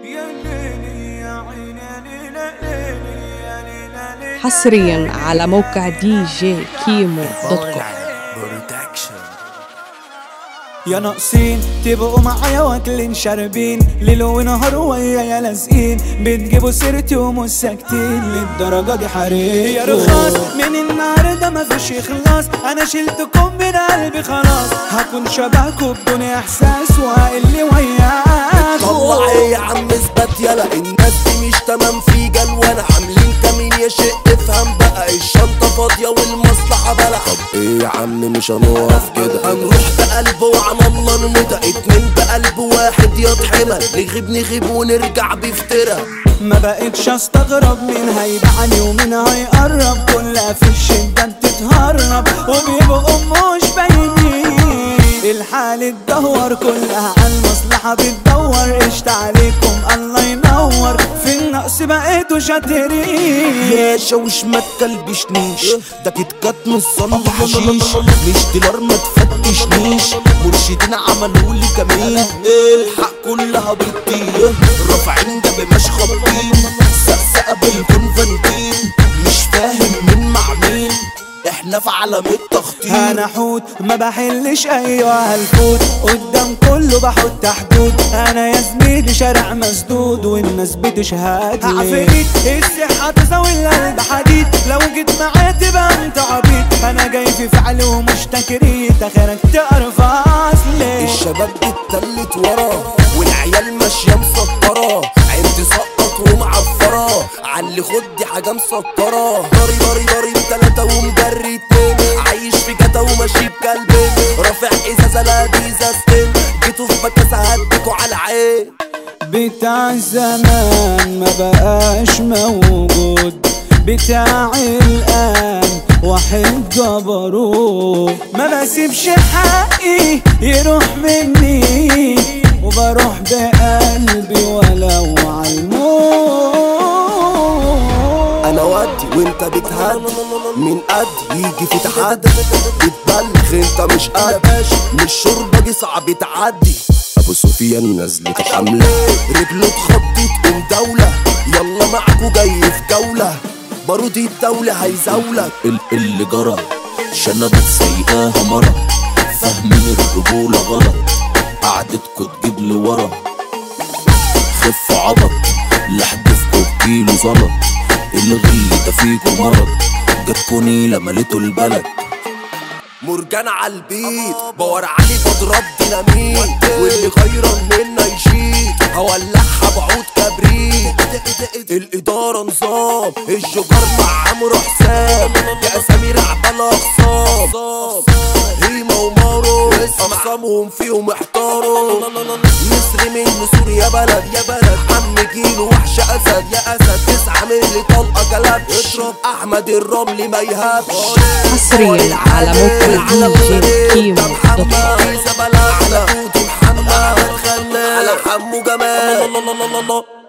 حصريا على موقع دي جي كيمو دوت كوم يا ناقصين تبقوا معايا واكلين شاربين ليل ونهار ويايا لازقين بتجيبوا سيرتي ومش ساكتين للدرجة دي حريق يا رخاص من النهاردة مفيش اخلاص انا شلتكم من قلبي خلاص هكون شبهكوا بدون احساس وهقل وياكوا طلع ايه يا عم اثبت يلا الناس دي مش تمام في جلوانة عاملين كمين يا شيء افهم بقى الشنطة فاضية والمصلحة بلع طب ايه يا عم مش هنقف كده هنروح بقلب وعلى الله نمدى اتنين بقلب واحد يضحمل نغيب نغيب ونرجع بفترة ما بقتش استغرب مين هيبعني ومين هيقرب كلها في الشدة بتتهرب وبيبقوا مش باينين الحال اتدهور كلها على المصلحة بتدور قشط عليكم الله ينور في النقص بقيتوا شاطرين يا شوش ما تكلبشنيش ده كيت كات نصان بحشيش مش ديلار ما تفتشنيش مرشدين عملوا لي كمين الحق كلها بتطير رافعين ده مش خابطين سقسقه بالكونفنتين مش فاهم مين مع مين احنا في عالم التخطيط انا حوت ما بحلش ايوه الفوت قدام كله بحط حدود انا يا زميلي شارع مسدود والناس بتشهد لي عفريت الصحة تساوي القلب حديد لو جيت معايا تبقى انت عبيط انا جاي في فعل ومش تكريت اخرك تعرف اصلي الشباب اتلت ورا والعيال ماشيه مسطره عين تسقط ومعفره علي خد دي حاجه مسكره ضري ضري ضري بتلاته ومجري اتنين عايش في جتا وماشي بكلبين رافع ازازه لا دي ازازتين جيتوا في بكاسه هديكوا على العين بتاع زمان ما بقاش موجود بتاع الآن واحد جبروت ما بسيبش حقي يروح مني وبروح بقلبي ولو عالموت انا ودي وانت بتهدي من قد يجي في تحدي بتبلغ انت مش قد مش شربة دي صعب تعدي ابو سفيان نزلت حملة رجله اتخطت من دولة يلا معاكوا جاي في جولة بارودي الدولة هيزولك ال- اللي جرى شنبت سايقاها مرة فاهمين الرجولة غلط قعدتكوا تجيب لورا خف عبط لحدفكوا بكيلو زلط الغل ده فيكوا مرض جاتكوا نيلة مليتوا البلد مرجان عالبيت بور علي بضرب ديناميت واللي غيران منا يشيط هولعها بعود كبريت الإدارة نظام الجوجر مع عمرو حسام يا أسامير عبالة خصام هيما ومارو أقسامهم فيهم احتاروا مصر من نسور يا بلد يا بلد عم جيلو وحش أسد يا أسد تسعة ملي طلقة جلب اشرب أحمد الرملي ما يهبش حصريا على موقع دي جي كيمو دوت كوم على حمو جمال